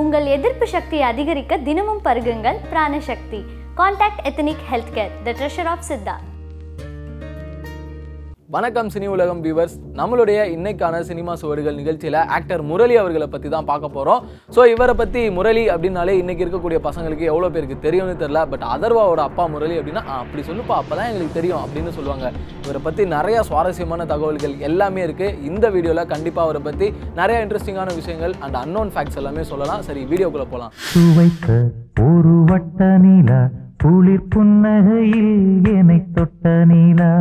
உங்கள் எதிர்ப்பு சக்தியை அதிகரிக்க தினமும் பருகுங்கள் Pranasakthi contact ethnic health care the treasure of Siddha வணக்கம் சினி உலகம் வியூவர்ஸ் நம்மளுடைய இன்னைக்கான சினிமா சுவடுகள் நிகழ்ச்சியில் ஆக்டர் முரளி அவர்களை பற்றி தான் பார்க்க போகிறோம் ஸோ இவரை பற்றி முரளி அப்படின்னாலே இன்னைக்கு இருக்கக்கூடிய பசங்களுக்கு எவ்வளோ பேருக்கு தெரியும்னு தெரில பட் அதர்வாவோட அப்பா முரளி அப்படின்னா "ஆ, அப்படி சொல்லுப்பா அப்போ தான் எங்களுக்கு தெரியும் அப்படின்னு சொல்லுவாங்க இவரை பற்றி நிறைய சுவாரஸ்யமான தகவல்கள் எல்லாமே இருக்குது இந்த வீடியோவில் கண்டிப்பாக அவரை பற்றி நிறைய இன்ட்ரெஸ்டிங்கான விஷயங்கள் அண்ட் அன்னோன் ஃபேக்ட்ஸ் எல்லாமே சொல்லலாம் சரி வீடியோக்குள்ளே போகலாம் சுவைத்த ஒரு வட்ட நீலா குளிர் புன்னகையில் என்னை தொட்ட நீலா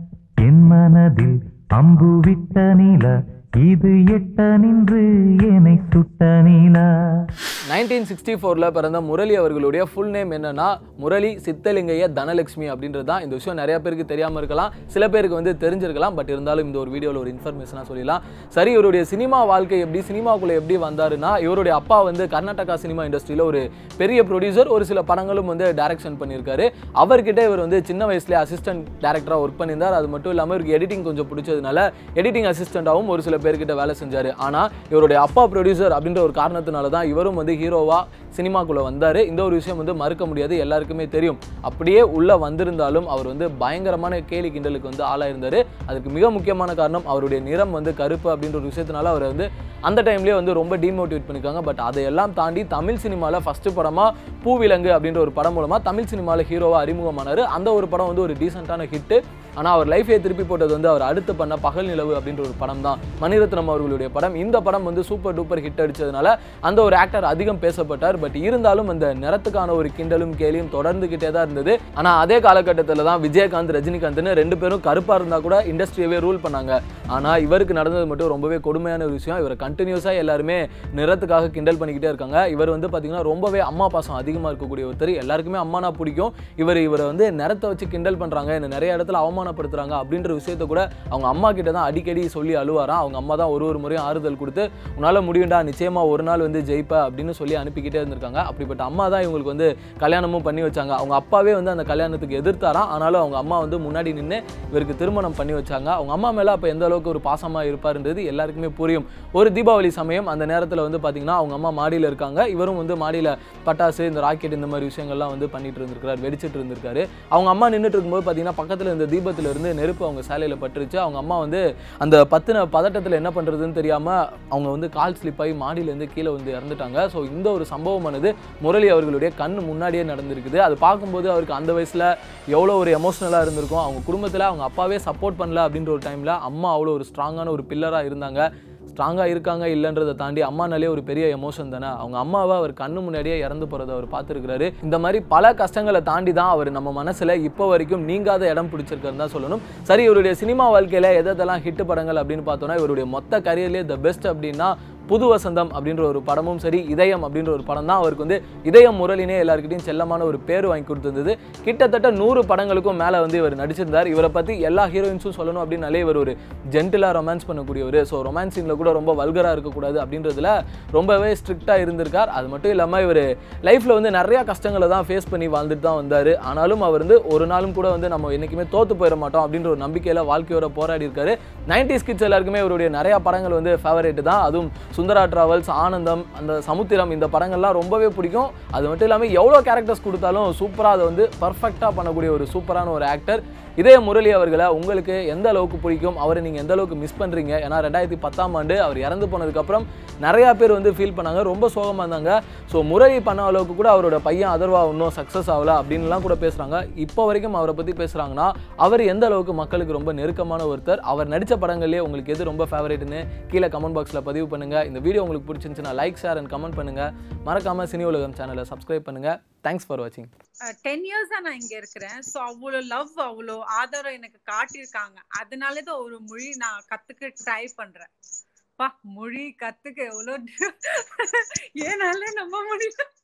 என் மனதில் அம்பு விட்ட நீலா இது எட்ட நின்று என்னை சுட்ட நீலா நைன்டீன் சிக்ஸ்டி ஃபோரில் பிறந்த முரளி அவர்களுடைய ஃபுல் நேம் என்னன்னா முரளி சித்தலிங்கைய தனலட்சுமி அப்படின்றது தான் இந்த விஷயம் நிறைய பேருக்கு தெரியாமல் இருக்கலாம் சில பேருக்கு வந்து தெரிஞ்சிருக்கலாம் பட் இருந்தாலும் இந்த ஒரு வீடியோவில் ஒரு இன்ஃபர்மேஷனாக சொல்லிடலாம் சரி இவருடைய சினிமா வாழ்க்கை எப்படி சினிமாக்குள்ளே எப்படி வந்தாருன்னா இவருடைய அப்பா வந்து கர்நாடகா சினிமா இண்டஸ்ட்ரியில் ஒரு பெரிய ப்ரொடியூசர் ஒரு சில படங்களும் வந்து டைரக்ஷன் பண்ணியிருக்காரு அவர்கிட்ட இவர் வந்து சின்ன வயசுலேயே அசிஸ்டன்ட் டேரக்டராக ஒர்க் பண்ணியிருந்தார் அது மட்டும் இல்லாமல் இவருக்கு எடிட்டிங் கொஞ்சம் பிடிச்சதுனால எடிட்டிங் அசிஸ்டண்ட்டாகவும் ஒரு சில பேர்கிட்ட வேலை செஞ்சார் ஆனால் இவருடைய அப்பா ப்ரொடியூசர் அப்படின்ற ஒரு காரணத்தினால தான் இவரும் வந்து ஹீரோவா சினிமாக்குள்ளே வந்தார் இந்த ஒரு விஷயம் வந்து மறுக்க முடியாது எல்லாருக்குமே தெரியும் அப்படியே உள்ளே வந்திருந்தாலும் அவர் வந்து பயங்கரமான கேலி கிண்டலுக்கு வந்து ஆளாக இருந்தார் அதுக்கு மிக முக்கியமான காரணம் அவருடைய நிறம் வந்து கருப்பு அப்படின்ற ஒரு விஷயத்தினால அவர் வந்து அந்த டைம்லேயே வந்து ரொம்ப டிமோட்டிவேட் பண்ணியிருக்காங்க பட் அதையெல்லாம் தாண்டி தமிழ் சினிமாவில் ஃபஸ்ட்டு படமாக பூவிலங்கு அப்படின்ற ஒரு படம் மூலமாக தமிழ் சினிமாவில் ஹீரோவாக அறிமுகமானார் அந்த ஒரு படம் வந்து ஒரு டீசெண்டான ஹிட்டு ஆனால் அவர் லைஃபே திருப்பி போட்டது வந்து அவர் அடுத்து பண்ண பகல் நிலவு அப்படின்ற ஒரு படம் தான் மணிரத்னம் அவர்களுடைய படம் இந்த படம் வந்து சூப்பர் டூப்பர் ஹிட் அடிச்சதுனால அந்த ஒரு ஆக்டர் அதிகம் பேசப்பட்டார் பட் இருந்தாலும் அந்த நிறத்துக்கான ஒரு கிண்டலும் கேலியும் தொடர்ந்துகிட்டே தான் இருந்தது ஆனால் அதே காலகட்டத்தில் தான் விஜயகாந்த் ரஜினிகாந்த்னு ரெண்டு பேரும் கருப்பாக இருந்தால் கூட இண்டஸ்ட்ரியவே ரூல் பண்ணாங்க ஆனால் இவருக்கு நடந்தது மட்டும் ரொம்பவே கொடுமையான ஒரு விஷயம் இவரை கண்டினியூஸாக எல்லாருமே நிறத்துக்காக கிண்டல் பண்ணிக்கிட்டே இருக்காங்க இவர் வந்து பார்த்தீங்கன்னா ரொம்பவே அம்மா பாசம் அதிகமாக இருக்கக்கூடிய ஒருத்தர் எல்லாருக்குமே அம்மானா பிடிக்கும் இவர் இவரை வந்து நிறத்தை வச்சு கிண்டல் பண்ணுறாங்க என்ன நிறைய இடத்துல அவமானப்படுத்துறாங்க அப்படின்ற விஷயத்த கூட அவங்க அம்மா கிட்ட தான் அடிக்கடி சொல்லி அழுவாராம் அவங்க அம்மா தான் ஒரு ஒரு முறையும் ஆறுதல் கொடுத்து உன்னால் முடியும்டா நிச்சயமா ஒரு நாள் வந்து ஜெயிப்ப அப்படின்னு சொல்லி அனுப்பிக்கிட்டே இருந்திருக்காங்க அப்படிப்பட்ட அம்மா தான் இவங்களுக்கு வந்து கல்யாணமும் பண்ணி வச்சாங்க அவங்க அப்பாவே வந்து அந்த கல்யாணத்துக்கு எதிர்த்தாராம் ஆனாலும் அவங்க அம்மா வந்து முன்னாடி நின்று இவருக்கு திருமணம் பண்ணி வச்சாங்க அவங்க அம்மா மேலே அப்போ எந்த அளவுக்கு ஒரு பாசமாக இருப்பாருன்றது எல்லாருக்குமே புரியும் ஒரு தீபாவளி சமயம் அந்த நேரத்தில் வந்து பார்த்தீங்கன்னா அவங்க அம்மா மாடியில் இருக்காங்க இவரும் வந்து மாடியில் பட்டாசு இந்த ராக்கெட் இந்த மாதிரி விஷயங்கள்லாம் வந்து பண்ணிட்டு இருந்திருக்காரு வெடிச்சிட்டு இருந்திருக்காரு அவங்க அம்மா நின்றுட்டு இருக்கும்போது பார்த்தீங்கன்னா பக்கத்தில் இந்த தீபத்துல இருந்து நெருப்பு அவங்க சேலையில் பட்டுருச்சு அவங்க அம்மா வந்து அந்த பத்தின பதட்டத்தில் என்ன பண்ணுறதுன்னு தெரியாமல் அவங்க வந்து கால் ஸ்லிப் ஆகி மாடியிலேருந்து கீழே வந்து இறந்துட்டாங்க ஸோ இந்த ஒரு சம்பவமானது முரளி அவர்களுடைய கண் முன்னாடியே நடந்திருக்குது அது பார்க்கும்போது அவருக்கு அந்த வயசில் எவ்வளோ ஒரு எமோஷ்னலாக இருந்திருக்கும் அவங்க குடும்பத்தில் அவங்க அப்பாவே சப்போர்ட் பண்ணல அப்படின்ற ஒரு டைமில் அம்மா அவ்வளோ ஒரு ஸ்ட்ராங்கான ஒரு பில்லராக இருந்தாங்க ஸ்ட்ராங்காக இருக்காங்க இல்லைன்றதை தாண்டி அம்மானாலே ஒரு பெரிய எமோஷன் தானே அவங்க அம்மாவை அவர் கண்ணு முன்னாடியே இறந்து போகிறத அவர் பார்த்துருக்கிறாரு இந்த மாதிரி பல கஷ்டங்களை தாண்டி தான் அவர் நம்ம மனசில் இப்போ வரைக்கும் நீங்காத இடம் பிடிச்சிருக்காருன்னு தான் சொல்லணும் சரி இவருடைய சினிமா வாழ்க்கையில் எதெல்லாம் ஹிட் படங்கள் அப்படின்னு பார்த்தோன்னா இவருடைய மொத்த கரியர்லேயே த பெஸ்ட் அப்படின்னா புது வசந்தம் அப்படின்ற ஒரு படமும் சரி இதயம் அப்படின்ற ஒரு படம் தான் அவருக்கு வந்து இதயம் முரளினே எல்லாருக்கிட்டையும் செல்லமான ஒரு பேர் வாங்கி கொடுத்திருந்தது கிட்டத்தட்ட நூறு படங்களுக்கும் மேலே வந்து இவர் நடிச்சிருந்தார் இவரை பற்றி எல்லா ஹீரோயின்ஸும் சொல்லணும் அப்படின்னாலே இவர் ஒரு ஜென்டிலாக ரொமான்ஸ் பண்ணக்கூடியவர் ஸோ ரொமான்ஸ் சீனில் கூட ரொம்ப வல்கராக இருக்கக்கூடாது அப்படின்றதுல ரொம்பவே ஸ்ட்ரிக்டாக இருந்திருக்கார் அது மட்டும் இல்லாமல் இவர் லைஃப்பில் வந்து நிறையா கஷ்டங்களை தான் ஃபேஸ் பண்ணி வாழ்ந்துட்டு தான் வந்தார் ஆனாலும் அவர் வந்து ஒரு நாளும் கூட வந்து நம்ம என்றைக்குமே தோத்து போயிட மாட்டோம் அப்படின்ற ஒரு நம்பிக்கையில் வாழ்க்கையோட போராடி இருக்காரு நைன்டி கிட்ஸ் எல்லாருக்குமே இவருடைய நிறைய படங்கள் வந்து ஃபேவரேட் தான் அதுவும் சுந்தரா டிராவல்ஸ் ஆனந்தம் அந்த சமுத்திரம் இந்த படங்கள்லாம் ரொம்பவே பிடிக்கும் அது மட்டும் இல்லாமல் எவ்வளோ கேரக்டர்ஸ் கொடுத்தாலும் சூப்பராக அதை வந்து பர்ஃபெக்டாக பண்ணக்கூடிய ஒரு சூப்பரான ஒரு ஆக்டர் இதே முரளி அவர்களை உங்களுக்கு எந்த அளவுக்கு பிடிக்கும் அவரை நீங்கள் எந்த அளவுக்கு மிஸ் பண்ணுறீங்க ஏன்னா ரெண்டாயிரத்தி பத்தாம் ஆண்டு அவர் இறந்து போனதுக்கப்புறம் நிறையா பேர் வந்து ஃபீல் பண்ணாங்க ரொம்ப சோகமாக இருந்தாங்க ஸோ முரளி பண்ண அளவுக்கு கூட அவரோட பையன் அதர்வா இன்னும் சக்ஸஸ் ஆகல அப்படின்லாம் கூட பேசுகிறாங்க இப்போ வரைக்கும் அவரை பற்றி பேசுகிறாங்கன்னா அவர் எந்த அளவுக்கு மக்களுக்கு ரொம்ப நெருக்கமான ஒருத்தர் அவர் நடித்த படங்கள்லேயே உங்களுக்கு எது ரொம்ப ஃபேவரேட்னு கீழே கமெண்ட் பாக்ஸில் பதிவு பண்ணுங்கள் இந்த வீடியோ உங்களுக்கு பிடிச்சிருந்துச்சுன்னா லைக் ஷேர் அண்ட் கமெண்ட் பண்ணுங்கள் மறக்காமல் சினி உலகம் சேனலை சப்ஸ்கிரைப் பண்ணுங்கள் தேங்க்ஸ் ஃபார் வாட்சிங் டென் இயர்ஸா நான் இங்க இருக்கிறேன் சோ அவ்வளோ லவ் அவ்வளோ ஆதரவு எனக்கு காட்டியிருக்காங்க அதனாலதான் ஒரு மொழி நான் கத்துக்க ட்ரை பண்றேன் பா மொழி கத்துக்க எவ்வளோ ஏனால நம்ப முடியல